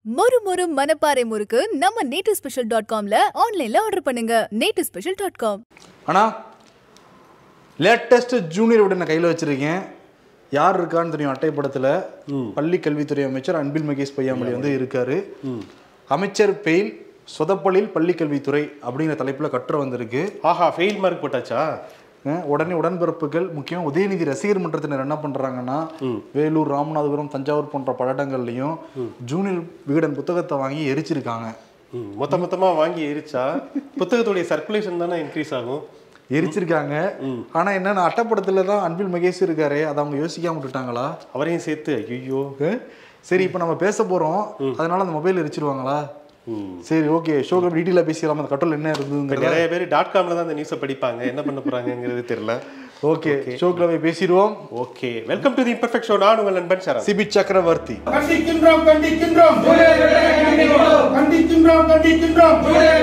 மொறு மொறு மனப்பாறை முறுக்கு நம்ம நேட்டு ஸ்பெஷல் டாட் காம்ல ஆன்லைன்ல ஆர்டர் பண்ணுங்க நேட்டு ஸ்பெஷல் டாட் காம் அண்ணா லேட்டஸ்ட் ஜூனியர் விட நான் கையில் வச்சிருக்கேன் யார் இருக்கான்னு தெரியும் அட்டைப்படத்தில் பள்ளி கல்வித்துறை அமைச்சர் அன்பில் மகேஷ் பொய்யாமொழி வந்து இருக்காரு அமைச்சர் பெயில் சொதப்பலில் பள்ளி கல்வித்துறை அப்படிங்கிற தலைப்பில் கட்டுரை வந்திருக்கு ஆஹா ஃபெயில் மார்க் போட்டாச்சா அஹ் உடனே உடன்பிறப்புகள் முக்கியம் உதயநிதி ரசிகர் மன்றத்தினர் என்ன பண்றாங்கன்னா வேலூர் ராமநாதபுரம் தஞ்சாவூர் போன்ற பல இடங்கள்லையும் ஜூனியர் விகடன் புத்தகத்தை வாங்கி எரிச்சிருக்காங்க ம், மொத்த மொத்தமா வாங்கி எரிச்சா புத்தகத்துடைய சர்க்குலேஷன் தானே இன்க்ரீஸ் ஆகும் எரிச்சிருக்காங்க ஆனா என்னன்னா அட்டப்படத்துல தான் அன்பில் மகேஷ் இருக்காரு அதை அவங்க யோசிக்காம விட்டுட்டாங்களா அவரையும் சேர்த்து ஐயோ அஹ் சரி இப்போ நம்ம பேச போறோம் அதனால அந்த மொபைல் எரிச்சிருவாங்களா ம். சரி ஓகே ஷோக்கு டீட்டெயிலாக பேசிடலாம் அந்த கட்டல் என்ன இப்ப இருந்ததுங்கிறத நிறைய பேர் டாட் காம்ல தான் அந்த நியூஸை படிப்பாங்க என்ன பண்ண போறாங்கங்கிறது தெரியல ஓகே ஷோக்கில் போய் பேசிடுவோம் okay welcome to the imperfect show நான் உங்கள் நண்பன் சரண் சிபி சக்கரவர்த்தி கண்டிக்கின்றோம் கண்டிக்கின்றோம் கண்டிக்கின்றோம் கண்டிக்கின்றோம்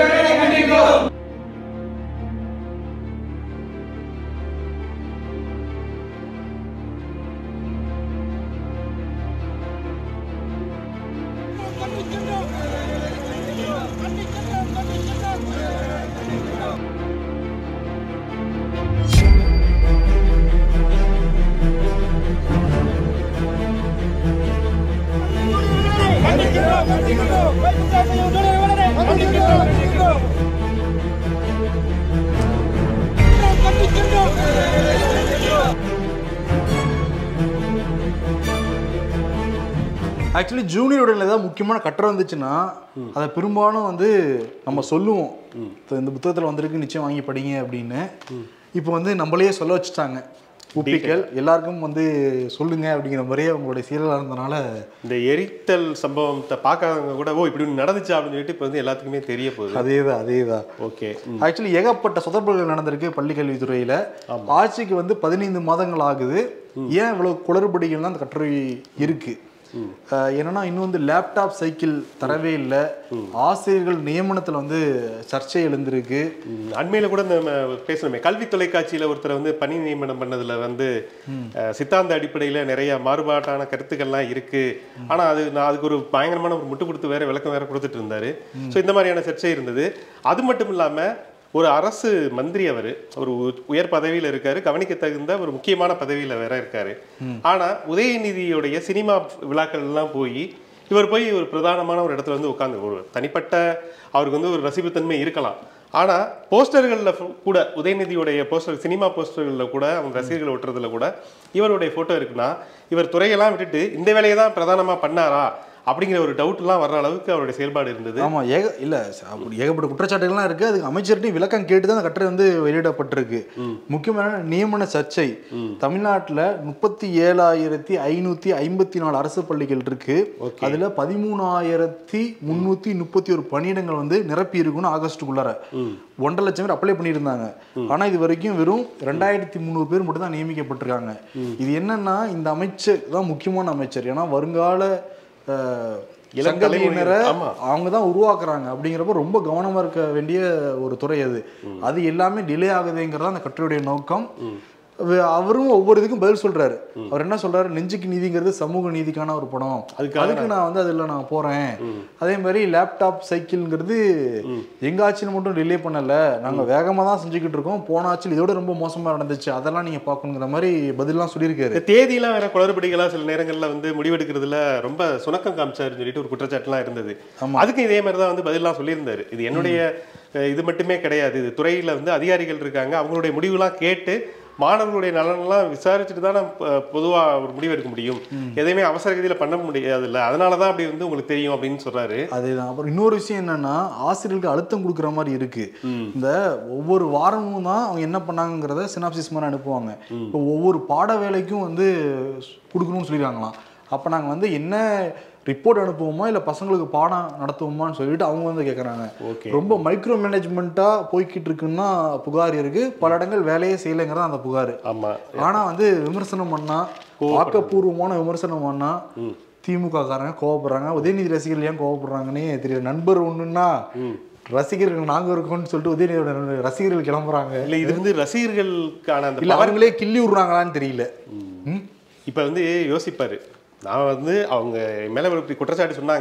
ஆக்சுவலி ஜூனியர் உடல் ஏதாவது முக்கியமான கட்டுரை வந்துச்சுன்னா அதை பெரும்பாலும் வந்து நம்ம சொல்லுவோம் இப்ப இந்த புத்தகத்தில் வந்திருக்கு நிச்சயம் வாங்கி படிங்க அப்படின்னு இப்போ வந்து நம்மளையே சொல்ல வச்சுட்டாங்க உப்பிக்கல் எல்லாருக்கும் வந்து சொல்லுங்க அப்படிங்கிற மாதிரியே அவங்களுடைய சீரலாக இருந்தனால இந்த எரித்தல் சம்பவத்தை பார்க்காதவங்க கூட ஓ இப்படி ஒண்ணு நடந்துச்சா அப்படின்னு சொல்லிட்டு இப்போ வந்து எல்லாத்துக்குமே தெரிய போகுது அதே தான் அதே தான் ஓகே ஆக்சுவலி ஏகப்பட்ட சொதப்பல்கள் நடந்திருக்கு பள்ளி கல்வித்துறையில ஆட்சிக்கு வந்து பதினைந்து மாதங்கள் ஆகுது ஏன் இவ்வளவு குளறுபடிகள்லாம் அந்த கட்டுரை இருக்கு அஹ் என்னன்னா இன்னும் வந்து லேப்டாப் சைக்கிள் தரவே இல்லை ஆசிரியர்கள் நியமனத்துல வந்து சர்ச்சை எழுந்திருக்கு ம், அண்மையில கூட நம்ம பேசணுமே கல்வி தொலைக்காட்சியில ஒருத்தரை வந்து பணி நியமனம் பண்ணதுல வந்து அஹ், சித்தாந்த அடிப்படையில நிறைய மாறுபாட்டான கருத்துக்கள்லாம் இருக்கு ஆனா அது நான் அதுக்கு ஒரு பயங்கரமான ஒரு முட்டு கொடுத்து வேற விளக்கம் வேற கொடுத்துட்டு இருந்தாரு ஸோ இந்த மாதிரியான சர்ச்சை இருந்தது அது மட்டும் இல்லாம ஒரு அரசு மந்திரி அவர் ஒரு உ- உயர் பதவியில இருக்காரு கவனிக்க தகுந்த ஒரு முக்கியமான பதவியில வேற இருக்காரு ஆனா உதயநிதியுடைய சினிமா விழாக்கள் எல்லாம் போய் இவர் போய் ஒரு பிரதானமான ஒரு இடத்துல வந்து உட்காந்து ஒரு தனிப்பட்ட அவருக்கு வந்து ஒரு ரசிப்புத்தன்மை இருக்கலாம் ஆனா போஸ்டர்களில் கூட உதயநிதியுடைய போஸ்டர் சினிமா போஸ்டர்களில் கூட அவங்க ரசிகர்கள் ஒட்டுறதுல கூட இவருடைய போட்டோ இருக்குன்னா இவர் துறையெல்லாம் விட்டுட்டு இந்த வேலையை தான் பிரதானமா பண்ணாரா அப்படிங்கிற ஒரு டவுட்லாம் வர்ற அளவுக்கு அவருடைய செயல்பாடு இருந்தது ஆமா ஏக இல்ல ச- அப்படி ஏகப்பட்ட குற்றச்சாட்டுகள்லாம் இருக்கு அதுக்கு அமைச்சர்கிட்டையும் விளக்கம் கேட்டு தான் அந்த கட்டுரை வந்து வெளியிடப்பட்டிருக்கு முக்கியமான நியமன சர்ச்சை தமிழ்நாட்டுல முப்பத்தி ஏழாயிரத்தி ஐநூத்தி ஐம்பத்தி நாலு அரசு பள்ளிகள் இருக்கு அதுல பதிமூணாயிரத்தி முன்னூத்தி முப்பத்தி ஒரு பணியிடங்கள் வந்து நிரப்பி இருக்குன்னு ஆகஸ்டுக்குள்ளார ஒன்றரை லட்சம் பேர் அப்ளை பண்ணியிருந்தாங்க ஆனா இது வரைக்கும் வெறும் ரெண்டாயிரத்தி முந்நூறு பேர் மட்டும் தான் நியமிக்கப்பட்டிருக்காங்க இது என்னன்னா இந்த அமைச்சர் தான் முக்கியமான அமைச்சர் ஏன்னா வருங்கால அஹ், இளம் சங்கதியினரை தலைமுறையினர், ஆமா. அவங்க தான் உருவாக்குறாங்க அப்படிங்கிறப்ப ரொம்ப கவனமா இருக்க வேண்டிய ஒரு துறை அது அது எல்லாமே டிலே ஆகுதுங்கிறது அந்த கட்டுரையுடைய நோக்கம் அவ- அவரும் ஒவ்வொரு இதுக்கும் பதில் சொல்றாரு அவர் என்ன சொல்றாரு நெஞ்சுக்கு நீதிங்கிறது சமூக நீதிக்கான ஒரு படம் அதுக்காக அதுக்கு நான் வந்து அதுல நான் போறேன் அதே மாதிரி லேப்டாப் சைக்கிள்ங்கிறது எங்க ஆட்சியில் மட்டும் டிலே பண்ணல நாங்க வேகமா தான் செஞ்சுக்கிட்டு இருக்கோம் போன ஆட்சியில் இதோட ரொம்ப மோசமா நடந்துச்சு அதெல்லாம் நீங்க பார்க்கணுங்கிற மாதிரி பதிலாம் சொல்லியிருக்காரு இந்த தேதியெல்லாம் வேற குளறுபடிகளா சில நேரங்கள்ல வந்து முடிவெடுக்கிறதுல ரொம்ப சுணக்கம் காமிச்சாருன்னு சொல்லிட்டு ஒரு குற்றச்சாட்டுலாம் இருந்தது அதுக்கு இதே மாதிரி தான் வந்து பதிலாம் சொல்லியிருந்தாரு இது என்னுடைய அஹ், இது மட்டுமே கிடையாது இது துறையில வந்து அதிகாரிகள் இருக்காங்க அவங்களுடைய முடிவுலாம் கேட்டு மாணவர்களுடைய நலனெல்லாம் விசாரிச்சுட்டு தான் நம்ம பொதுவா ஒரு முடிவு எடுக்க முடியும் எதையுமே அவசர கதியில பண்ண முடியாது இல்ல அதனால தான் அப்படி வந்து உங்களுக்கு தெரியும் அப்படின்னு சொல்றாரு அதேதான் அப்புறம் இன்னொரு விஷயம் என்னன்னா ஆசிரியர்களுக்கு அழுத்தம் கொடுக்குற மாதிரி இருக்கு இந்த ஒவ்வொரு வாரமும் தான் அவங்க என்ன பண்ணாங்கிறத சினாப்சிஸ் மாதிரி அனுப்புவாங்க இப்போ ஒவ்வொரு பாட வேலைக்கும் வந்து கொடுக்கணும்னு சொல்லிடுறாங்களாம் அப்போ நாங்கள் வந்து என்ன ரிப்போர்ட் அனுப்புவோமா இல்லை பசங்களுக்கு பாடம் நடத்துவோமான்னு சொல்லிட்டு அவங்க வந்து கேட்குறாங்க Okay. ரொம்ப மைக்ரோ மேனேஜ்மெண்ட்டாக போய்கிட்டு இருக்குன்னா புகார் இருக்கு பல இடங்கள் வேலையே செய்யலைங்கிறதா அந்த புகார் ஆமா ஆனா வந்து விமர்சனம் பண்ணா ஆக்கப்பூர்வமான விமர்சனம் பண்ணா திமுக காரங்க கோவப்படுறாங்க உதயநிதி ரசிகர்கள் ஏன் கோவப்படுறாங்கன்னே தெரியல நண்பர் ஒண்ணுன்னா ரசிகர்கள் நாங்க இருக்கோம்னு சொல்லிட்டு உதயநிதியோட ரசிகர்கள் கிளம்புறாங்க இல்ல இது வந்து ரசிகர்களுக்கான அந்த இல்ல power அவங்களே கிள்ளி விடுறாங்களான்னு தெரியல ம்? இப்போ வந்து யோசிப்பாரு நான் வந்து அவங்க என் மேல இப்படி குற்றச்சாட்டு சொன்னாங்க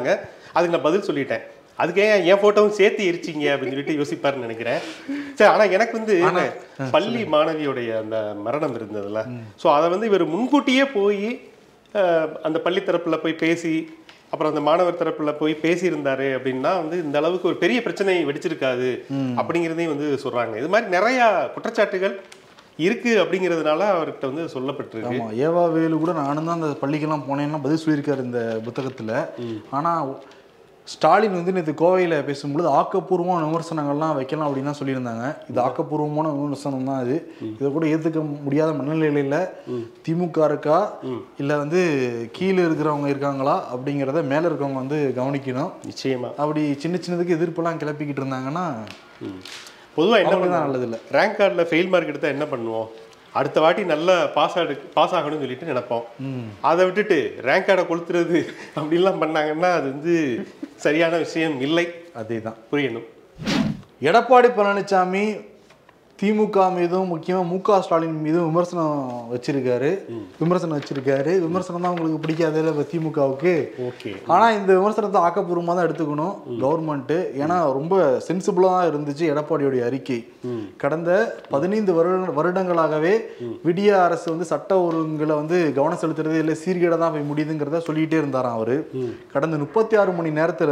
அதுக்கு நான் பதில் சொல்லிட்டேன் அதுக்கு ஏன் என் போட்டோவும் சேர்த்து எரிச்சிங்க அப்படின்னு சொல்லிட்டு யோசிப்பாருன்னு நினைக்கிறேன் சரி ஆனா எனக்கு வந்து இந்த பள்ளி மாணவியுடைய அந்த மரணம் இருந்ததுல ஸோ அதை வந்து இவர் முன்கூட்டியே போய் அஹ், அந்த பள்ளி தரப்புல போய் பேசி அப்புறம் அந்த மாணவர் தரப்புல போய் பேசியிருந்தாரு அப்படின்னா வந்து இந்த அளவுக்கு ஒரு பெரிய பிரச்சனை வெடிச்சிருக்காது அப்படிங்கிறதையும் வந்து சொல்றாங்க இது மாதிரி நிறைய குற்றச்சாட்டுகள் இருக்கு அப்படிங்கிறதுனால அவர்கிட்ட வந்து சொல்லப்பட்டிருக்கு ஆமா ஏவா வேலு கூட நானும் தான் அந்த பள்ளிக்கெல்லாம் போனேன்னா பதில் சொல்லியிருக்காரு இந்த புத்தகத்துல ஆனா ஸ்டாலின் வந்து நேற்று கோவையில் பேசும்பொழுது ஆக்கப்பூர்வமான விமர்சனங்கள்லாம் வைக்கலாம் அப்படின்னு தான் சொல்லியிருந்தாங்க இது ஆக்கப்பூர்வமான விமர்சனம் தான் இது இதை கூட ஏற்றுக்க முடியாத மனநிலையில திமுக இருக்கா இல்லை வந்து கீழே இருக்கிறவங்க இருக்காங்களா அப்படிங்கிறத மேலே இருக்கவங்க வந்து கவனிக்கணும் நிச்சயமா அப்படி சின்ன சின்னதுக்கு எதிர்ப்பெல்லாம் கிளப்பிக்கிட்டு இருந்தாங்கன்னா பொதுவா என்ன அவங்களுக்கு தான் பண்ணுவோம் நல்லது இல்லை ரேங்க் கார்டில் ஃபெயில் மார்க் எடுத்தா என்ன பண்ணுவோம் அடுத்த வாட்டி நல்லா பாஸ் ஆடு பாஸ் ஆகணும்னு சொல்லிட்டு நினைப்போம் அதை விட்டுட்டு ரேங்க் கார்டை கொளுத்துறது அப்படிலாம் பண்ணாங்கன்னா அது வந்து சரியான விஷயம் இல்லை அதே தான் புரியணும் எடப்பாடி பழனிசாமி திமுக மீதும் முக்கியமாக மு க ஸ்டாலின் மீதும் விமர்சனம் வச்சிருக்காரு விமர்சனம் வச்சிருக்காரு விமர்சனம் தான் உங்களுக்கு பிடிக்காது இப்போ திமுகவுக்கு ஓகே ஆனால் இந்த விமர்சனத்தை ஆக்கப்பூர்வமாக தான் எடுத்துக்கணும் கவர்மெண்ட்டு ஏன்னா ரொம்ப சென்சிபிளாக தான் இருந்துச்சு எடப்பாடியோடைய அறிக்கை கடந்த பதினைந்து வருட வருடங்களாகவே விடிய அரசு வந்து சட்ட ஒழுங்குல வந்து கவனம் செலுத்துறது இல்லை சீர்கேட தான் போய் முடியுதுங்கிறத சொல்லிக்கிட்டே இருந்தாராம் அவரு கடந்த முப்பத்தி ஆறு மணி நேரத்தில்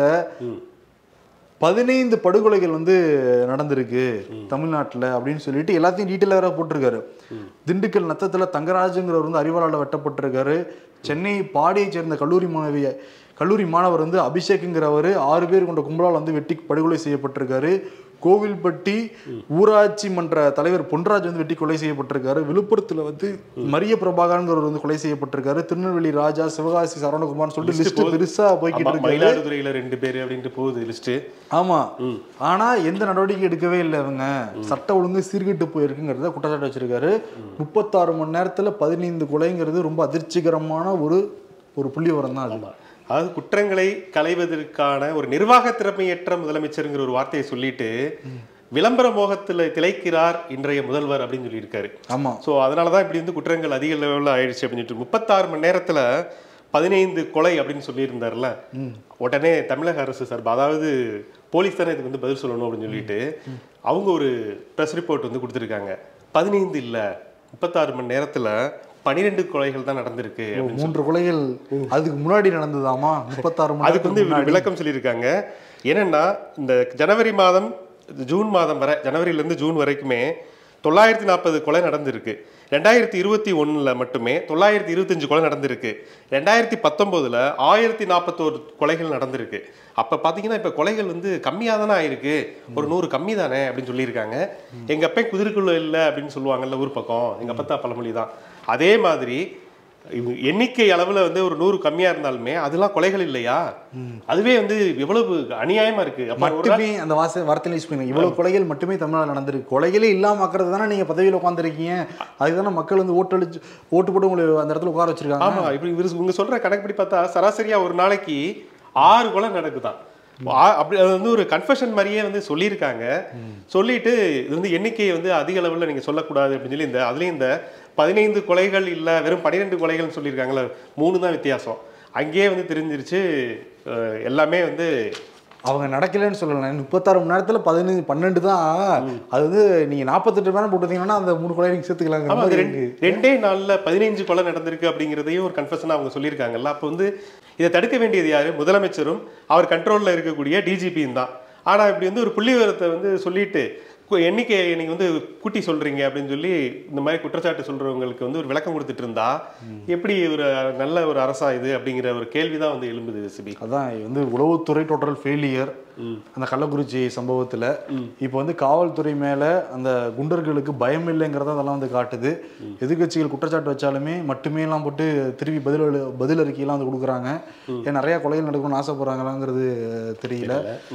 பதினைந்து படுகொலைகள் வந்து நடந்திருக்கு தமிழ்நாட்டில் அப்படின்னு சொல்லிட்டு எல்லாத்தையும் டீட்டெயிலாக வேற போட்டிருக்காரு திண்டுக்கல் நத்தத்தில் தங்கராஜுங்கிறவர் வந்து அறிவாளால் வெட்டப்பட்டிருக்காரு சென்னை பாடியை சேர்ந்த கல்லூரி மாணவிய கல்லூரி மாணவர் வந்து அபிஷேக்குங்கிறவர் ஆறு பேர் கொண்ட கும்பலால் வந்து வெட்டி படுகொலை செய்யப்பட்டிருக்காரு கோவில்பட்டி ஊராட்சி மன்ற தலைவர் பொன்ராஜ் வந்து வெட்டி கொலை செய்யப்பட்டிருக்காரு விழுப்புரத்துல வந்து மரிய பிரபாகரங்கிறவர் வந்து கொலை செய்யப்பட்டிருக்காரு திருநெல்வேலி ராஜா சிவகாசி சரவணகுமார்னு சொல்லிட்டு லிஸ்ட் பெருசா போய்கிட்டு ஆமா, இருக்கு மயிலாடுதுறையில ரெண்டு பேர் அப்படின்ட்டு போகுது லிஸ்ட் ஆமா ஆனா எந்த நடவடிக்கை எடுக்கவே இல்லை இவங்க சட்ட ஒழுங்கு சீர்கெட்டு போயிருக்குங்கிறத குற்றச்சாட்டு வச்சிருக்காரு முப்பத்தாறு மணி நேரத்துல பதினைந்து கொலைங்கிறது ரொம்ப அதிர்ச்சிகரமான ஒரு ஒரு புள்ளி விவரம் தான் அது அதாவது குற்றங்களை களைவதற்கான ஒரு நிர்வாக திறமையற்ற முதலமைச்சருங்கிற ஒரு வார்த்தையை சொல்லிட்டு விளம்பர மோகத்துல திளைக்கிறார் இன்றைய முதல்வர் அப்படின்னு சொல்லியிருக்காரு ஆமா ஸோ அதனால தான் இப்படி வந்து குற்றங்கள் அதிக லெவலில் ஆயிடுச்சு அப்படின்னு சொல்லிட்டு முப்பத்தாறு மணி நேரத்தில் பதினைந்து கொலை அப்படின்னு சொல்லியிருந்தார்ல உடனே தமிழக அரசு சார்பு அதாவது போலீஸ் தானே இதுக்கு வந்து பதில் சொல்லணும் அப்படின்னு சொல்லிட்டு அவங்க ஒரு ப்ரெஸ் ரிப்போர்ட் வந்து கொடுத்துருக்காங்க பதினைந்து இல்லை முப்பத்தாறு மணி நேரத்தில் பனிரெண்டு கொலைகள் தான் நடந்திருக்கு அப்படின்னு மூன்று கொலைகள் அதுக்கு முன்னாடி நடந்ததாமா முப்பத்தாறு மணி அதுக்கு வந்து நேரத்துக்கு விளக்கம் சொல்லியிருக்காங்க என்னன்னா இந்த ஜனவரி மாதம் ஜூன் மாதம் வரை ஜனவரியிலேருந்து ஜூன் வரைக்குமே தொள்ளாயிரத்தி நாற்பது கொலை நடந்திருக்கு ரெண்டாயிரத்தி இருபத்தி ஒன்றில் மட்டுமே தொள்ளாயிரத்தி இருபத்தஞ்சு கொலை நடந்திருக்கு ரெண்டாயிரத்தி பத்தொம்போதில் ஆயிரத்தி நாற்பத்தோரு கொலைகள் நடந்திருக்கு அப்போ பார்த்தீங்கன்னா இப்போ கொலைகள் வந்து கம்மியாக தானே ஆயிருக்கு ஒரு நூறு கம்மி தானே அப்படின்னு சொல்லியிருக்காங்க எங்கள் அப்பா குதிரைக்குள்ள இல்லை அப்படின்னு சொல்லுவாங்கல்ல ஊர் பக்கம் எங்கள் அப்பத்தா பழமொழி தான் அதே மாதிரி இவங்க எண்ணிக்கை அளவில் வந்து ஒரு நூறு கம்மியாக இருந்தாலுமே அதெல்லாம் கொலைகள் இல்லையா அதுவே வந்து எவ்வளவு அநியாயமா இருக்கு அப்ப ஒரு நாள் மட்டுமே அந்த வாச வார்த்தையில யூஸ் பண்ணுங்க இவ்வளவு கொலைகள் மட்டுமே தமிழ்நாடு நடந்திருக்கு கொலைகளே இல்லாம ஆக்குறது தானே நீங்க பதவியில் உட்காந்துருக்கீங்க அதுக்கு தானே மக்கள் வந்து ஓட்டளிச்சு ஓட்டு போட்டு உங்களை அந்த இடத்துல உட்கார வச்சிருக்காங்க ஆமா இப்படி இவரு இவங்க சொல்ற கணக்குப்படி பார்த்தா சராசரியா ஒரு நாளைக்கு ஆறு கொலை நடக்குதான் ஆ- அப்படி அது வந்து ஒரு கன்ஃபெஷன் மாதிரியே வந்து சொல்லியிருக்காங்க சொல்லிட்டு இது வந்து எண்ணிக்கையை வந்து அதிக அளவில் நீங்க சொல்லக்கூடாது அப்படின்னு சொல்லி இந்த அதுலயும் இந்த பதினைந்து கொலைகள் இல்ல வெறும் பன்னிரெண்டு கொலைகள்னு சொல்லியிருக்காங்கல்ல மூணு தான் வித்தியாசம் அங்கேயே வந்து தெரிஞ்சிருச்சு அஹ், எல்லாமே வந்து அவங்க நடக்கலைன்னு சொல்லல முப்பத்தாறு மணி நேரத்துல பதினஞ்சு பன்னெண்டு தான் அது வந்து நீங்க நாற்பத்தெட்டு மணி நேரம் போட்டுருந்தீங்கன்னா அந்த மூணு கொலை நீங்க ஆமா சேர்த்துக்கலாங்க அது ரெண்டு ரெண்டே நாள்ல பதினைஞ்சு கொலை நடந்திருக்கு அப்படிங்கிறதையும் ஒரு கன்ஃபெஷனா அவங்க சொல்லியிருக்காங்கல்ல அப்போ வந்து இதை தடுக்க வேண்டியது யாரு முதலமைச்சரும் அவர் கண்ட்ரோல்ல இருக்கக்கூடிய டிஜிபியும் தான் ஆனா இப்படி வந்து ஒரு புள்ளி விவரத்தை வந்து சொல்லிட்டு கு- எண்ணிக்கையை நீங்க வந்து கூட்டி சொல்றீங்க அப்படின்னு சொல்லி இந்த மாதிரி குற்றச்சாட்டு சொல்றவங்களுக்கு வந்து ஒரு விளக்கம் கொடுத்துட்டு இருந்தா எப்படி ஒரு நல்ல ஒரு அரசா இது அப்படிங்கிற ஒரு கேள்விதான் வந்து எழும்புது சிபி அதான் இது வந்து உளவுத்துறை டோட்டல் ஃபெயிலியர் அந்த கள்ளக்குறிச்சி சம்பவத்துல இப்போ வந்து காவல்துறை மேல அந்த குண்டர்களுக்கு பயம் இல்லைங்கிறத அதெல்லாம் வந்து காட்டுது எதிர்க்கட்சிகள் குற்றச்சாட்டு வச்சாலுமே மட்டுமே எல்லாம் போட்டு திருப்பி பதில் அளி- பதில் அறிக்கையெல்லாம் வந்து கொடுக்குறாங்க ஏன் நிறைய கொலைகள் நடக்கணும்னு ஆசைப்படுறாங்களாங்கிறது தெரியல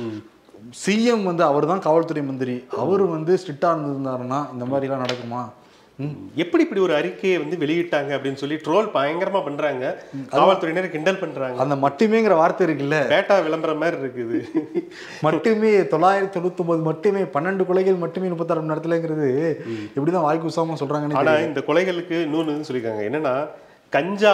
சிஎம் வந்து அவர் தான் காவல்துறை மந்திரி அவர் வந்து ஸ்ட்ரிக்டா இருந்திருந்தாருன்னா இந்த மாதிரி எல்லாம் நடக்குமா ம். எப்படி இப்படி ஒரு அறிக்கையை வந்து வெளியிட்டாங்க அப்படின்னு சொல்லி ட்ரோல் பயங்கரமா பண்றாங்க காவல்துறையினர் கிண்டல் பண்றாங்க அந்த மட்டுமேங்கிற வார்த்தை இருக்குல்ல பேட்டா விளம்பரம் மாதிரி இருக்குது மட்டுமே தொள்ளாயிரத்தி தொண்ணூத்தொன்பது மட்டுமே பன்னெண்டு கொலைகள் மட்டுமே முப்பத்தாறு மணி நேரத்துலங்கிறது எப்படிதான் வாய்க்கு உசாம சொல்றாங்கன்னு ஆனா தெரியல. இந்த கொலைகளுக்கு இன்னொன்று சொல்லியிருக்காங்க என்னன்னா கஞ்சா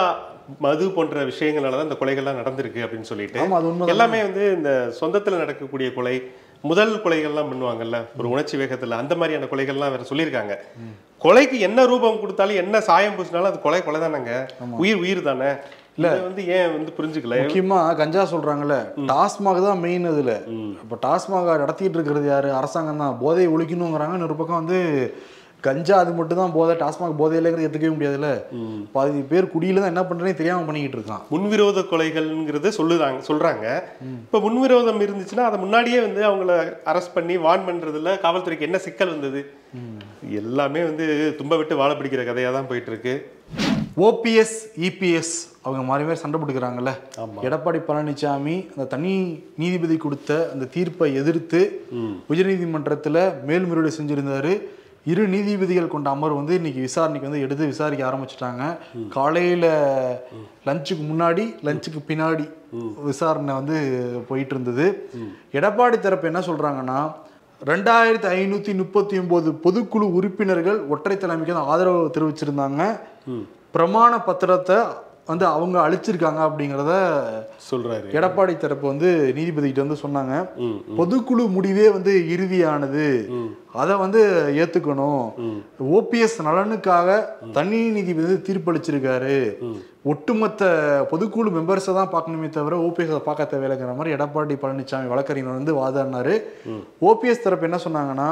மது போன்ற விஷயங்களால தான் இந்த கொலைகள்லாம் நடந்திருக்கு அப்படின்னு சொல்லிட்டு ஆமா, அது உண்மைதான். எல்லாமே வந்து இந்த சொந்தத்துல நடக்கக்கூடிய கொலை முதல் கொலைகள்லாம் பண்ணுவாங்கல்ல ஒரு உணர்ச்சி வேகத்துல அந்த மாதிரியான கொலைகள்லாம் வேற சொல்லியிருக்காங்க கொலைக்கு என்ன ரூபம் கொடுத்தாலும் என்ன சாயம் பூசினாலும் அது கொலை கொலை தானேங்க உயிர் உயிர் தானே இல்ல வந்து ஏன் வந்து புரிஞ்சுக்கல முக்கியமா கஞ்சா சொல்றாங்கல்ல டாஸ்மாக் தான் மெயின் இதுல இப்ப டாஸ்மாக நடத்திட்டு இருக்கிறது யாரு அரசாங்கம் தான் போதையை ஒழிக்கணுங்கிறாங்க இன்னொரு பக்கம் வந்து கஞ்சா அது மட்டும் தான் போதை டாஸ்மாக் போதை இல்லைங்கிறது ஏத்துக்கவே முடியாதுல்ல பாதி பேர் குடியில தான் என்ன பண்றேனே தெரியாம பண்ணிக்கிட்டு இருக்கான் முன்விரோத கொலைகள்ங்கிறது சொல்லுறாங்க சொல்றாங்க இப்ப முன்விரோதம் இருந்துச்சுன்னா அதை முன்னாடியே வந்து அவங்கள அரெஸ்ட் பண்ணி வார்ன் பண்றதுல காவல்துறைக்கு என்ன சிக்கல் வந்தது எல்லாமே வந்து தும்ப விட்டு வாழ பிடிக்கிற கதையா தான் போயிட்டு இருக்கு ஓபிஎஸ் இபிஎஸ் அவங்க மாறி மாறி சண்டை போட்டுக்கிறாங்கல்ல எடப்பாடி பழனிசாமி அந்த தனி நீதிபதி கொடுத்த அந்த தீர்ப்பை எதிர்த்து உயர்நீதிமன்றத்தில் மேல்முறையீடு செஞ்சிருந்தாரு இரு நீதிபதிகள் கொண்ட அமர்வு வந்து இன்னைக்கு விசாரணைக்கு வந்து எடுத்து விசாரிக்க ஆரம்பிச்சிட்டாங்க காலையில லஞ்சுக்கு முன்னாடி லஞ்சுக்கு பின்னாடி விசாரணை வந்து போயிட்டு இருந்தது எடப்பாடி தரப்பு என்ன சொல்றாங்கன்னா ரெண்டாயிரத்தி ஐநூத்தி முப்பத்தி ஒன்பது பொதுக்குழு உறுப்பினர்கள் ஒற்றை தலைமைக்கு வந்து ஆதரவு தெரிவிச்சிருந்தாங்க பிரமாண பத்திரத்தை வந்து அவங்க அழிச்சிருக்காங்க அப்படிங்கிறத சொல்றாரு எடப்பாடி தரப்பு வந்து நீதிபதி கிட்ட வந்து சொன்னாங்க பொதுக்குழு முடிவே வந்து இறுதியானது அதை வந்து ஏத்துக்கணும் ஓபிஎஸ் நலனுக்காக தனி நீதிபதி வந்து தீர்ப்பளிச்சிருக்காரு ஒட்டுமொத்த பொதுக்குழு மெம்பர்ஸை தான் பார்க்கணுமே தவிர ஓபிஎஸ் பார்க்க தேவையில்லைங்கிற மாதிரி எடப்பாடி பழனிசாமி வழக்கறிஞர் வந்து வாதாடினாரு ஓபிஎஸ் தரப்பு என்ன சொன்னாங்கன்னா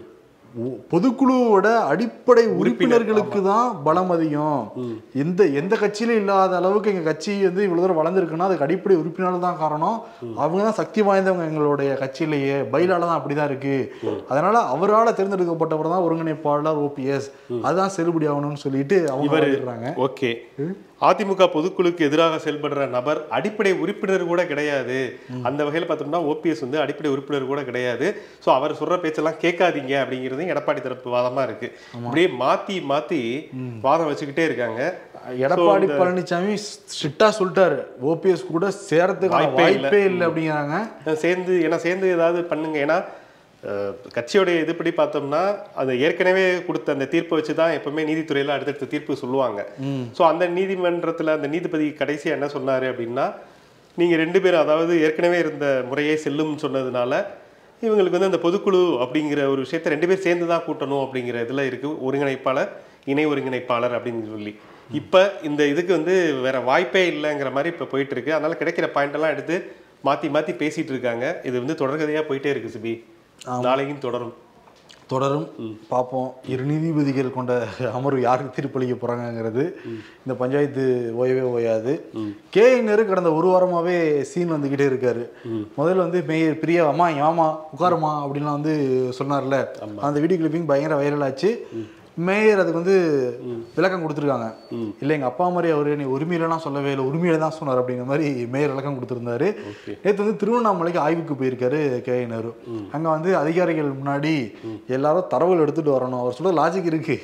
ஒ- பொதுக்குழுவோட அடிப்படை உறுப்பினர்களுக்கு தான் பலம் அதிகம் எந்த எந்த கட்சியிலும் இல்லாத அளவுக்கு எங்க கட்சி வந்து இவ்வளவு தூரம் வளர்ந்துருக்குன்னா அதுக்கு அடிப்படை உறுப்பினர்கள் தான் காரணம் அவங்க தான் சக்தி வாய்ந்தவங்க எங்களுடைய கட்சியிலேயே பயிலால தான் அப்படிதான் இருக்கு அதனால அவரால் தேர்ந்தெடுக்கப்பட்டவர் தான் ஒருங்கிணைப்பாளர் ஓபிஎஸ் அதுதான் செல்லுபடி ஆகணும்னு சொல்லிட்டு அவங்க இவரு வாதிடுறாங்க. ஓகே அதிமுக பொதுக்குழுக்கு எதிராக செயல்படுற நபர் அடிப்படை உறுப்பினர் கூட கிடையாது அந்த வகையில் பார்த்தோம்னா ஓபிஎஸ் வந்து அடிப்படை உறுப்பினர் கூட கிடையாது ஸோ அவர் சொல்ற பேச்செல்லாம் கேட்காதீங்க அப்படிங்கிறது எடப்பாடி தரப்பு வாதமா இருக்கு இப்படியே மாத்தி மாத்தி வாதம் வச்சுக்கிட்டே இருக்காங்க எடப்பாடி பழனிசாமி ஸ்ட்ரிக்டா சொல்லிட்டாரு ஓபிஎஸ் கூட சேரத்துக்கு வாய்ப்பே இல்ல. வாய்ப்பே இல்லை அப்படிங்கிறாங்க சேர்ந்து ஏன்னா சேர்ந்து ஏதாவது பண்ணுங்க ஏன்னா அஹ், கட்சியோடைய இதுபடி பார்த்தோம்னா அது ஏற்கனவே கொடுத்த அந்த தீர்ப்பை வச்சு தான் எப்பவுமே நீதித்துறையில அடுத்தடுத்த தீர்ப்பு சொல்லுவாங்க ஸோ அந்த நீதிமன்றத்துல அந்த நீதிபதி கடைசியா என்ன சொன்னாரு அப்படின்னா நீங்க ரெண்டு பேரும் அதாவது ஏற்கனவே இருந்த முறையே செல்லும்னு சொன்னதுனால இவங்களுக்கு வந்து அந்த பொதுக்குழு அப்படிங்கிற ஒரு விஷயத்தை ரெண்டு பேர் சேர்ந்து தான் கூட்டணும் அப்படிங்கிற இதுல இருக்கு ஒருங்கிணைப்பாளர் இணை ஒருங்கிணைப்பாளர் அப்படின்னு சொல்லி இப்ப இந்த இதுக்கு வந்து வேற வாய்ப்பே இல்லைங்கிற மாதிரி இப்ப போயிட்டு இருக்கு அதனால கிடைக்கிற பாயிண்ட் எல்லாம் எடுத்து மாத்தி மாத்தி பேசிட்டு இருக்காங்க இது வந்து தொடர்கதையா போயிட்டே இருக்கு சிபி நாளைக்கும் தொடரும் தொடரும் பார்ப்போம் இரு நீதிபதிகள் கொண்ட அமர்வு யாருக்கு தீர்ப்பளிக்க போறாங்கங்கிறது இந்த பஞ்சாயத்து ஓயவே ஓயாது கே நேரு கடந்த ஒரு வாரமாவே சீன் வந்துகிட்டே இருக்காரு முதல்ல வந்து மேயர் பிரியா அம்மா ஏமா உட்காருமா அப்படின்லாம் வந்து சொன்னார்ல அந்த வீடியோ கிளிப்பிங் பயங்கர வைரல் ஆச்சு மேயர் அதுக்கு வந்து விளக்கம் கொடுத்துருக்காங்க இல்லை எங்க அப்பா மாதிரி அவரு நீ உரிமையிலலாம் சொல்லவே இல்லை உரிமையில தான் சொன்னார் அப்படிங்கிற மாதிரி மேயர் விளக்கம் கொடுத்துருந்தாரு நேற்று வந்து திருவண்ணாமலைக்கு ஆய்வுக்கு போயிருக்காரு கே நேரு அங்க வந்து அதிகாரிகள் முன்னாடி எல்லாரும் தரவுகள் எடுத்துட்டு வரணும் அவர் சொல்ற லாஜிக் இருக்கு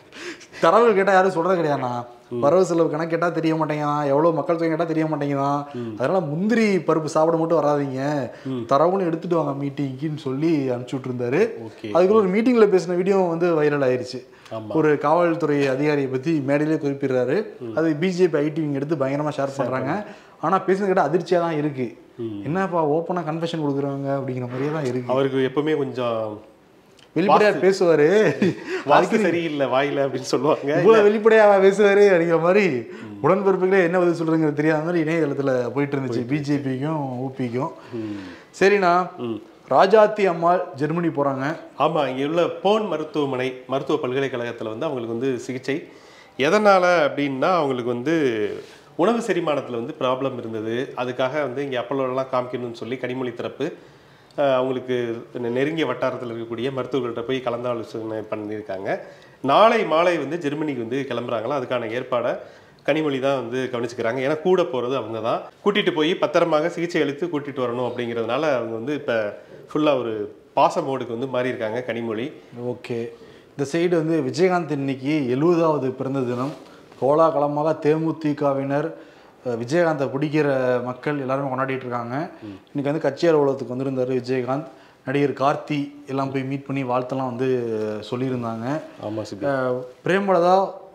தரவுகள் கேட்டா யாரும் சொல்றது கிடையாதுண்ணா வரவு செலவு கணக்கு கேட்டா தெரிய மாட்டேங்கிறான் எவ்வளவு மக்கள் தொகை கேட்டா தெரிய மாட்டேங்கிறான் அதனால முந்திரி பருப்பு சாப்பிட மட்டும் வராதீங்க தரவுன்னு எடுத்துட்டு வாங்க மீட்டிங்க்குன்னு சொல்லி அனுப்பிச்சு விட்டுருந்தாரு Okay. அதுக்குள்ள ஒரு மீட்டிங்ல பேசின வீடியோ வந்து வைரல் ஆயிருச்சு ஒரு காவல்துறை அதிகாரியை பத்தி மேடையிலே குறிப்பிடுறாரு அது பிஜேபி ஐடி விங் எடுத்து பயங்கரமா ஷேர் பண்றாங்க ஆனா பேசுனது கேட்ட அதிர்ச்சியா தான் இருக்கு என்னப்பா ஓப்பனா கன்ஃபெஷன் கொடுக்குறவங்க அப்படிங்கிற மாதிரியே தான் இருக்கு அவருக்கு எப்பவுமே கொஞ்சம் வெளிப்படையா பேசுவாரு வாக்கு சரியில்லை வாயில அப்படின்னு சொல்லுவாங்க இவ்வளவு வெளிப்படையா பேசுவாரு அப்படிங்கிற மாதிரி உடன்பிறப்புகளே என்ன பதில் சொல்றதுங்கிறது தெரியாத மாதிரி இணையதளத்துல போயிட்டு இருந்துச்சு பிஜேபிக்கும் ஊபிக்கும் சரிண்ணா ராஜாத்தி அம்மாள் ஜெர்மனி போறாங்க ஆமா இங்க உள்ள போன் மருத்துவமனை மருத்துவ பல்கலைக்கழகத்துல வந்து அவங்களுக்கு வந்து சிகிச்சை எதனால அப்படின்னா அவங்களுக்கு வந்து உணவு செரிமானத்துல வந்து ப்ராப்ளம் இருந்தது அதுக்காக வந்து இங்க அப்பல்லோலாம் காமிக்கணும்னு சொல்லி கனிமொழி தரப்பு அஹ், அவங்களுக்கு நெ- நெருங்கிய வட்டாரத்தில் இருக்கக்கூடிய மருத்துவர்கள்ட்ட போய் கலந்தாலோசனை பண்ணியிருக்காங்க நாளை மாலை வந்து ஜெர்மனிக்கு வந்து கிளம்புறாங்களா அதுக்கான ஏற்பாடை கனிமொழி தான் வந்து கவனிச்சுக்கிறாங்க ஏன்னா கூட போகிறது அவங்க தான் கூட்டிகிட்டு போய் பத்திரமாக சிகிச்சை அளித்து கூட்டிகிட்டு வரணும் அப்படிங்கிறதுனால அவங்க வந்து இப்போ ஃபுல்லாக ஒரு பாச மோடுக்கு வந்து மாறி இருக்காங்க கனிமொழி ஓகே இந்த சைடு வந்து விஜயகாந்த் இன்னைக்கு எழுபதாவது பிறந்த தினம் கோலாகலமாக தேமுதிகவினர் அஹ், விஜயகாந்தை பிடிக்கிற மக்கள் எல்லாருமே கொண்டாடிட்டு இருக்காங்க இன்னைக்கு வந்து கட்சி அலுவலகத்துக்கு வந்திருந்தாரு விஜயகாந்த் நடிகர் கார்த்தி எல்லாம் போய் மீட் பண்ணி வாழ்த்தெல்லாம் வந்து சொல்லியிருந்தாங்க ஆமாம் சிபி அஹ், பிரேமலதா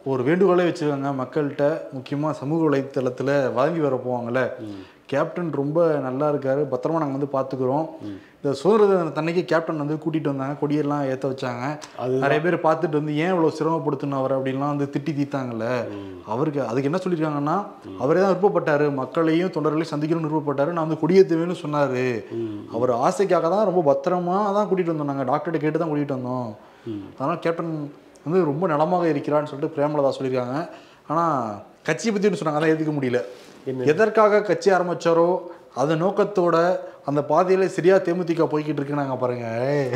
ஒரு வேண்டுகோளே வச்சிருக்காங்க மக்கள்கிட்ட முக்கியமாக சமூக வலைத்தளத்தில் வதங்கி வர போவாங்கல்ல கேப்டன் ரொம்ப நல்லா இருக்காரு பத்திரமா நாங்கள் வந்து பார்த்துக்குறோம் இந்த சுதந்திர தின தன்னைக்கு கேப்டன் வந்து கூட்டிட்டு வந்தாங்க கொடியெல்லாம் ஏற்ற வச்சாங்க நிறைய பேர் பார்த்துட்டு வந்து ஏன் இவ்வளோ சிரமப்படுத்தணும் அவர் அப்படின்லாம் வந்து திட்டி தீத்தாங்கல்ல அவருக்கு அதுக்கு என்ன சொல்லியிருக்காங்கன்னா அவரே தான் விருப்பப்பட்டாரு மக்களையும் தொண்டர்களையும் சந்திக்கணும்னு விருப்பப்பட்டாரு நான் வந்து கொடியேற்றுவேன்னு சொன்னாரு அவர் ஆசைக்காக தான் ரொம்ப பத்திரமா தான் கூட்டிட்டு வந்தோம் நாங்கள் டாக்டர்கிட்ட கேட்டு தான் கூட்டிட்டு வந்தோம் அதனால கேப்டன் வந்து ரொம்ப நலமாக இருக்கிறான்னு சொல்லிட்டு பிரேமலதா சொல்லியிருக்காங்க ஆனால் கட்சியை பற்றி ஒன்று சொன்னாங்க அதான் ஏற்றுக்க முடியல எதற்காக கட்சி ஆரம்பிச்சாரோ அந்த நோக்கத்தோட அந்த பாதையில சரியா தேமுதிக போய்கிட்டு இருக்குனாங்க பாருங்க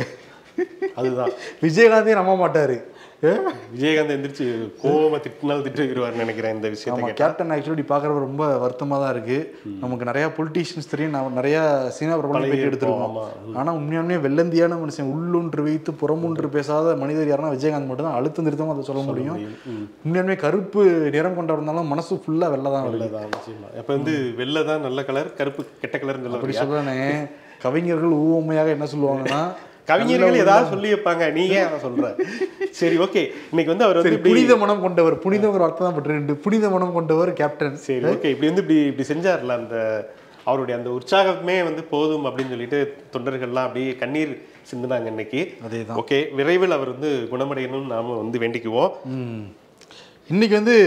அதுதான் விஜயகாந்தே நம்ப மாட்டாரு ஏ? விஜயகாந்த் எந்திரிச்சு கோவமா திட்டினாலும் திட்டுவார்னு நினைக்கிறேன் இந்த விஷயத்தை ஆமா கேட்டா கேப்டன் ஆக்சுவலி பார்க்குறப்ப ரொம்ப வருத்தமாக தான் இருக்கு நமக்கு நிறைய பொலிட்டீஷியன்ஸ் தெரியும் நான் நிறைய சினிமா பிரபலம் பழகி பேட்டி இருப்போம், எடுத்திருக்கோம் ஆனா உண்மையாலுமே வெள்ளந்தியான மனுஷன் உள்ளொன்று வைத்து புறமொன்று பேசாத மனிதர் யாருன்னா விஜயகாந்த் மட்டும் தான் அழுத்த நிறுத்தமா அதை சொல்ல முடியும் உண்மையாலுமே கருப்பு நிறம் கொண்டா இருந்தாலும் மனசு ஃபுல்லா வெள்ளை தான் இருக்கு வெள்ளதான் நிச்சயமா அப்ப வந்து வெள்ளை தான் நல்ல கலர் கருப்பு கெட்ட கலர்னு சொல்ல அப்படி வரியா? சொல்றானே கவிஞர்கள் ஊமையாக என்ன சொல்லுவாங்கன்னா கவிஞர்கள் ஏதாவது சொல்லி வைப்பாங்க நீ ஏன் அதை சொல்ற சரி ஓகே இன்னைக்கு வந்து அவர் வந்து சரி இப்படி புனித மனம் கொண்டவர் புனிதங்கிற அர்த்தம் தான் பட்டு ரெண்டு புனித மனம் கொண்டவர் கேப்டன் சரி ஓகே இப்படி வந்து இப்படி இப்படி செஞ்சார்ல அந்த அவருடைய அந்த உற்சாகமே வந்து போதும் அப்படின்னு சொல்லிட்டு தொண்டர்கள்லாம் அப்படியே கண்ணீர் சிந்துனாங்க இன்னைக்கு அதேதான். ஓகே விரைவில் அவர் வந்து குணமடையணும்னு நாம வந்து வேண்டிக்குவோம் ம். இன்னைக்கு வந்து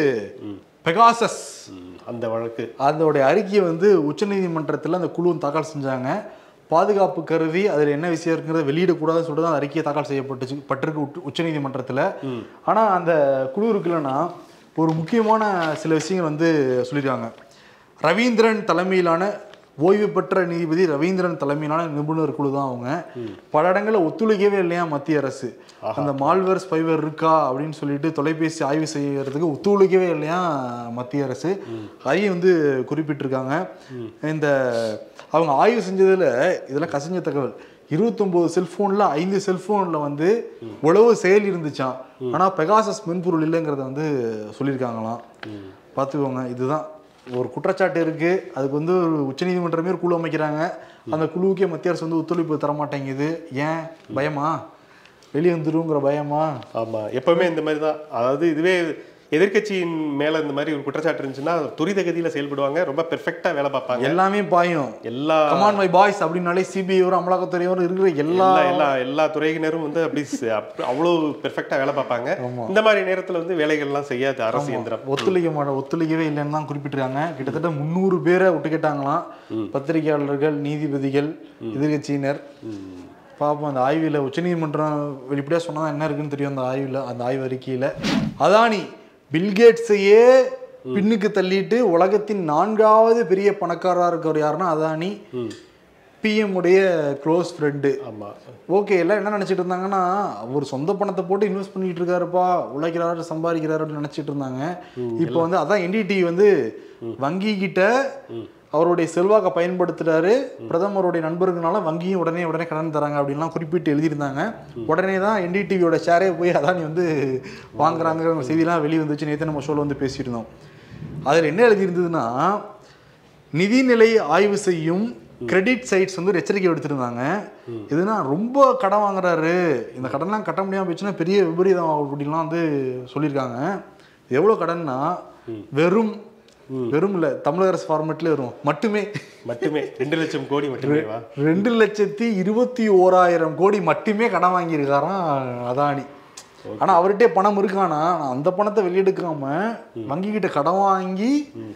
பெகாசஸ் ம், அந்த வழக்கு அதோடைய அறிக்கையை வந்து உச்சநீதிமன்றத்தில் அந்த குழு தாக்கல் செஞ்சாங்க பாதுகாப்பு கருதி அதில் என்ன விஷயம் இருக்குங்கிறத வெளியிடக்கூடாதுன்னு சொல்லிட்டு தான் அந்த அறிக்கையை தாக்கல் செய்யப்பட்டுச்சு பட்டிருக்கு உச்ச- உச்சநீதிமன்றத்தில் ஆனால் அந்த குழு இருக்குல்லன்னா ஒரு முக்கியமான சில விஷயங்கள் வந்து சொல்லியிருக்காங்க ரவீந்திரன் தலைமையிலான ஓய்வு பெற்ற நீதிபதி ரவீந்திரன் தலைமையிலான நிபுணர் குழு தான் அவங்க பல இடங்களில் ஒத்துழைக்கவே இல்லையா மத்திய அரசு அந்த மால்வேர் ஸ்பைவர் இருக்கா அப்படின்னு சொல்லிட்டு தொலைபேசி ஆய்வு செய்யறதுக்கு ஒத்துழைக்கவே இல்லையா மத்திய அரசு அதையும் வந்து குறிப்பிட்டிருக்காங்க இந்த அவங்க ஆய்வு செஞ்சதுல இதெல்லாம் கசிஞ்ச தகவல் இருபத்தொம்போது செல்போன்ல ஐந்து செல்போன்ல வந்து உளவு செயல் இருந்துச்சாம் ஆனா பெகாசஸ் மென்பொருள் இல்லைங்கிறத வந்து சொல்லியிருக்காங்களாம் பார்த்துக்கோங்க இதுதான் ஒரு குற்றச்சாட்டு இருக்கு அதுக்கு வந்து ஒரு உச்சநீதிமன்றமே ஒரு குழு அமைக்கிறாங்க அந்த குழுவுக்கே மத்திய அரசு வந்து ஒத்துழைப்பு தர மாட்டேங்குது ஏன் பயமா வெளியே வந்துருங்கிற பயமா ஆமா எப்பவுமே இந்த மாதிரி தான் அதாவது இதுவே எதிர்க்கட்சியின் மேல இந்த மாதிரி ஒரு குற்றச்சாட்டு இருந்துச்சுன்னா துரித கதியில செயல்படுவாங்க ரொம்ப பெர்ஃபெக்ட்டா வேலை பார்ப்பாங்க எல்லாமே பாயும் எல்லா கமான் மை பாய்ஸ் அப்படின்னாலே சிபிஐ அமலாக்கத்துறையோர் இருக்கிற எல்லா எல்லா எல்லா எல்லா துறையினரும் வந்து அப்படி ச- அப்ப- அவ்வளவு பெர்ஃபெக்டா வேலை பார்ப்பாங்க இந்த மாதிரி நேரத்துல வந்து வேலைகள்லாம் செய்யாது அரசு இயந்திரம் ஒத்துழைக்க மாட்ட ஒத்துழைக்கவே இல்லைன்னு தான் குறிப்பிட்டிருக்காங்க கிட்டத்தட்ட முந்நூறு பேரை விட்டுக்கிட்டாங்களாம் பத்திரிகையாளர்கள் நீதிபதிகள் எதிர்கட்சியினர் பார்ப்போம் அந்த ஆய்வில் உச்சநீதிமன்றம் வெளிப்படையாக சொன்னா என்ன இருக்குன்னு தெரியும் அந்த ஆய்வில் அந்த ஆய்வு அறிக்கையில் அதானி பில்கேட்ஸையே பின்னுக்கு தள்ளிட்டு உலகத்தின் நான்காவது பெரிய பணக்காரராக இருக்கிறவர் யாருன்னா அதானி பிஎம் உடைய க்ளோஸ் ஃப்ரெண்டு ஆமா ஓகே எல்லாம் என்ன நினைச்சிட்டு இருந்தாங்கன்னா அவர் சொந்த பணத்தை போட்டு இன்வெஸ்ட் பண்ணிட்டு இருக்காருப்பா உழைக்கிறாரு சம்பாதிக்கிறாரு அப்படின்னு நினைச்சிட்டு இருந்தாங்க இப்போ வந்து அதான் என்டிடி வந்து வங்கி கிட்ட அவருடைய செல்வாக்கை பயன்படுத்துறாரு பிரதமருடைய நண்பர்களால வங்கியும் உடனே உடனே கடன் தராங்க அப்படின்லாம் குறிப்பிட்டு எழுதியிருந்தாங்க உடனே தான் என்டிடிவியோட ஷேரே போய் அதானி வந்து வாங்குறாங்கிற செய்திலாம் வெளியே வந்துச்சு நேற்று நம்ம ஷோல வந்து பேசிட்டு இருந்தோம் அதில் என்ன எழுதியிருந்ததுன்னா நிதிநிலை ஆய்வு செய்யும் கிரெடிட் சைட்ஸ் வந்து ஒரு எச்சரிக்கை எடுத்திருந்தாங்க இதுனா ரொம்ப கடன் வாங்குறாரு இந்த கடன்லாம் கட்ட முடியாம போச்சுன்னா பெரிய விபரீதம் ஆகும் அப்படின்லாம் வந்து சொல்லியிருக்காங்க எவ்வளோ கடன்னா வெறும் வெறும் இல்லை தமிழக அரசு ஃபார்மேட்ல வரும் மட்டுமே மட்டுமே ரெண்டு லட்சம் கோடி மட்டுமே வா ரெண்டு லட்சத்தி இருபத்தி ஓராயிரம் கோடி மட்டுமே கடன் வாங்கியிருக்காராம் அதானி ஆனா அவர்கிட்டே பணம் இருக்கானா ஆனா அந்த பணத்தை வெளியெடுக்காம வங்கி கிட்ட கடன் வாங்கி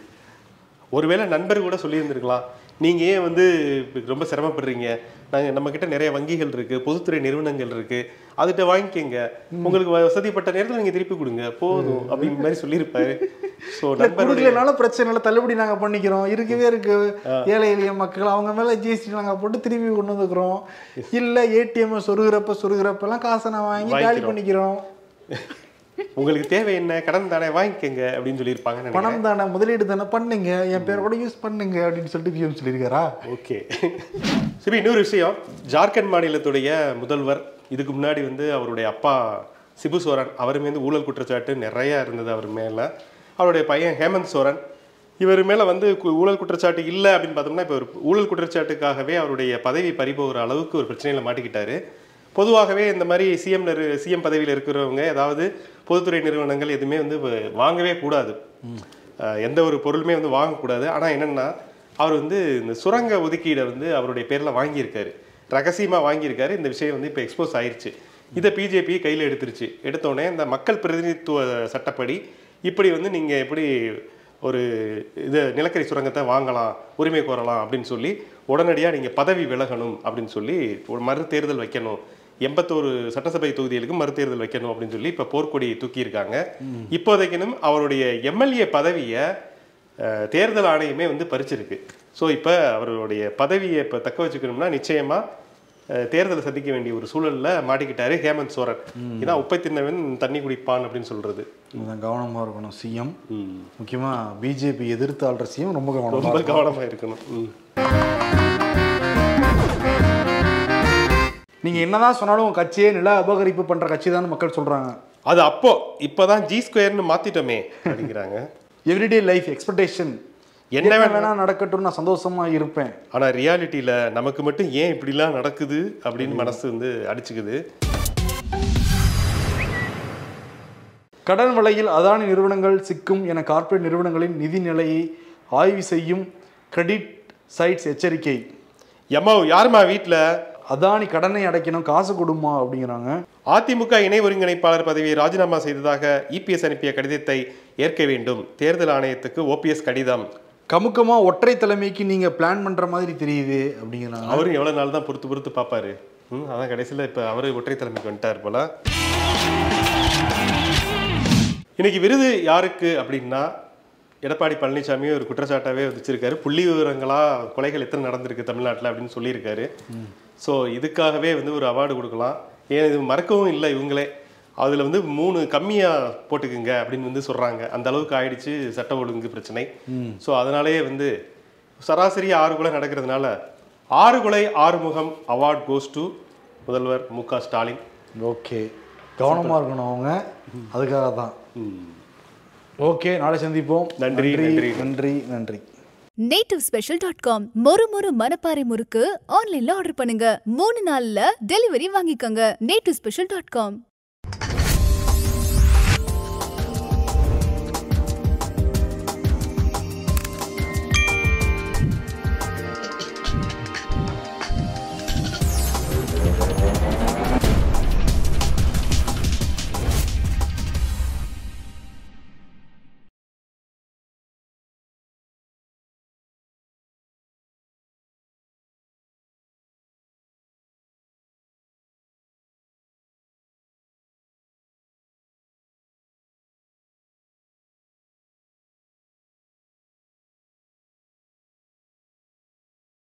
ஒருவேளை நண்பர் கூட சொல்லியிருந்திருக்கலாம் நீங்க ஏன் வந்து இப்ப ரொம்ப சிரமப்படுறீங்க நாங்க நம்ம கிட்ட நிறைய வங்கிகள் இருக்கு பொதுத்துறை நிறுவனங்கள் இருக்கு அதுகிட்ட வாங்கிக்கங்க உங்களுக்கு வசதிப்பட்ட நேரத்துல நீங்க திருப்பி கொடுங்க போதும் அப்படிங்கிற மாதிரி சொல்லியிருப்பாரு ஸோ இல்ல நண்பருடைய குடுக்கலனாலும் பிரச்சனை இல்லை தள்ளுபடி நாங்க பண்ணிக்கிறோம் இருக்கவே இருக்கு ஏழை எளிய மக்கள் அவங்க மேல ஜிஎஸ்டி நாங்க போட்டு திருப்பி கொண்டு வந்துக்கிறோம் இல்ல ஏடிஎம் சொருகிறப்ப சொருகிறப்பெல்லாம் காசை நான் வாங்கி காலி வாங்கிக்கிறோம். பண்ணிக்கிறோம் உங்களுக்கு தேவை என்ன கடன் தானே வாங்கிக்கங்க அப்படின்னு சொல்லியிருப்பாங்க நினைக்கிறேன் பணம் தானே முதலீடு தானே பண்ணுங்க என் பேரை கூட யூஸ் பண்ணுங்க அப்படின்னு சொல்லிட்டு பிஎம் சொல்லியிருக்காரா ஓகே சரி இன்னொரு விஷயம் ஜார்க்கண்ட் மாநிலத்துடைய முதல்வர் இதுக்கு முன்னாடி வந்து அவருடைய அப்பா சிபு சோரன் அவர் மீது ஊழல் குற்றச்சாட்டு நிறைய இருந்தது அவர் மேல அவருடைய பையன் ஹேமந்த் சோரன் இவர் மேல வந்து கு- ஊழல் குற்றச்சாட்டு இல்லை அப்படின்னு பார்த்தோம்னா இப்போ ஒரு ஊழல் குற்றச்சாட்டுக்காகவே அவருடைய பதவி பறிபோகிற அளவுக்கு ஒரு பிரச்சனையில மாட்டிக்கிட்டாரு பொதுவாகவே இந்த மாதிரி சிஎம் சிஎம் பதவியில் இருக்கிறவங்க ஏதாவது பொதுத்துறை நிறுவனங்கள் எதுவுமே வந்து வ- வாங்கவே கூடாது அஹ் எந்த ஒரு பொருளுமே வந்து வாங்கக்கூடாது ஆனால் என்னன்னா அவர் வந்து இந்த சுரங்க ஒதுக்கீடை வந்து அவருடைய பேரில் வாங்கியிருக்காரு ரகசியமாக வாங்கியிருக்காரு இந்த விஷயம் வந்து இப்போ எக்ஸ்போஸ் ஆயிருச்சு இதை பிஜேபி கையில் எடுத்துருச்சு எடுத்தோடனே இந்த மக்கள் பிரதிநிதித்துவ சட்டப்படி இப்படி வந்து நீங்கள் எப்படி ஒரு இது நிலக்கரி சுரங்கத்தை வாங்கலாம் உரிமை கோரலாம் அப்படின்னு சொல்லி உடனடியாக நீங்கள் பதவி விலகணும் அப்படின்னு சொல்லி ஒரு மறு தேர்தல் வைக்கணும் எண்பத்தோரு சட்டசபை தொகுதிகளுக்கு மறுதேர்தல் வைக்கணும் அப்படின்னு சொல்லி இப்போ போர்க்கொடியை தூக்கியிருக்காங்க இப்போதைக்கினும் அவருடைய எம்எல்ஏ பதவியை அஹ், தேர்தல் ஆணையமே வந்து பறிச்சிருக்கு ஸோ இப்போ அவருடைய பதவியை இப்போ தக்க வச்சுக்கணும்னா நிச்சயமாக தேர்தலை சந்திக்க வேண்டிய ஒரு சூழல்ல மாட்டிக்கிட்டாரு ஹேமந்த் சோரன் ஏன்னா உப்பை தின்னவன் தண்ணி குடிப்பான் அப்படின்னு சொல்றது கொஞ்சம் கவனமா இருக்கணும் சிஎம் முக்கியமா பிஜேபி எதிர்த்து ஆள்ற சிஎம் ரொம்ப கவனமா ரொம்ப இருக்கணும். கவனமா இருக்கணும் ம். நீங்க என்னதான் சொன்னாலும் உங்க கட்சியே நில அபகரிப்பு பண்ற கட்சி தான் மக்கள் சொல்றாங்க அது அப்போ இப்போதான் ஜி ஸ்கொயர்னு மாத்திட்டோமே அப்படிங்கிறாங்க எவ்ரிடே லைஃப் எக்ஸ்பெக்டேஷன் என்ன என்ன வேணா வேணா நடக்கட்டும் நான் சந்தோஷமா இருப்பேன் ஆனா ரியாலிட்டியில நமக்கு மட்டும் ஏன் இப்படிலாம் நடக்குது அப்படின்னு மனசு வந்து அடிச்சுக்குது கடன் வலையில் அதானி நிறுவனங்கள் சிக்கும் என கார்ப்பரேட் நிறுவனங்களின் நிதி நிலையை ஆய்வு செய்யும் கிரெடிட் சைட்ஸ் எச்சரிக்கை எம்மா யாரும்மா வீட்ல அதானி கடனை அடைக்கணும் காசு கொடுமா அப்படிங்கிறாங்க அதிமுக இணை ஒருங்கிணைப்பாளர் பதவியை ராஜினாமா செய்ததாக இபிஎஸ் அனுப்பிய கடிதத்தை ஏற்க வேண்டும் தேர்தல் ஆணையத்துக்கு ஓபிஎஸ் கடிதம் கமுக்கமா ஒற்றை தலைமைக்கு நீங்க பிளான் பண்ற மாதிரி தெரியுது அப்படிங்கிறாங்க அவரும் எவ்வளவு நாள் தான் பொறுத்து பொறுத்து பார்ப்பாரு ம், அதான் கடைசியில் இப்போ அவரு ஒற்றை தலைமைக்கு வந்துட்டார் போல இன்னைக்கு விருது யாருக்கு அப்படின்னா எடப்பாடி பழனிசாமி ஒரு குற்றச்சாட்டாவே வச்சிருக்காரு புள்ளி விவரங்களா கொலைகள் எத்தனை நடந்திருக்கு தமிழ்நாட்டில் அப்படின்னு சொல்லியிருக்காரு ஸோ இதுக்காகவே வந்து ஒரு அவார்டு கொடுக்கலாம் ஏன் இது மறக்கவும் இல்லை இவங்களே அதில் வந்து மூணு கம்மியாக போட்டுக்குங்க அப்படின்னு வந்து சொல்கிறாங்க அந்த அளவுக்கு ஆயிடுச்சு சட்ட ஒழுங்கு பிரச்சனை ஸோ அதனாலேயே வந்து சராசரி ஆறு கொலை நடக்கிறதுனால ஆறு கொலை ஆறுமுகம் அவார்ட் கோஸ் டு முதல்வர் மு க ஸ்டாலின் ஓகே கவனமா இருக்கணும் அவங்க அதுக்காக தான் ஓகே நாளை சந்திப்போம் நன்றி, நன்றி. நன்றி நன்றி நேட்டிவ் ஸ்பெஷல் டாட் காம் மொறு மொறு மனப்பாறை முறுக்கு ஆன்லைன்ல ஆர்டர் பண்ணுங்க மூணு நாள்ல டெலிவரி வாங்கிக்கோங்க நேட்டிவ் ஸ்பெஷல் டாட் காம்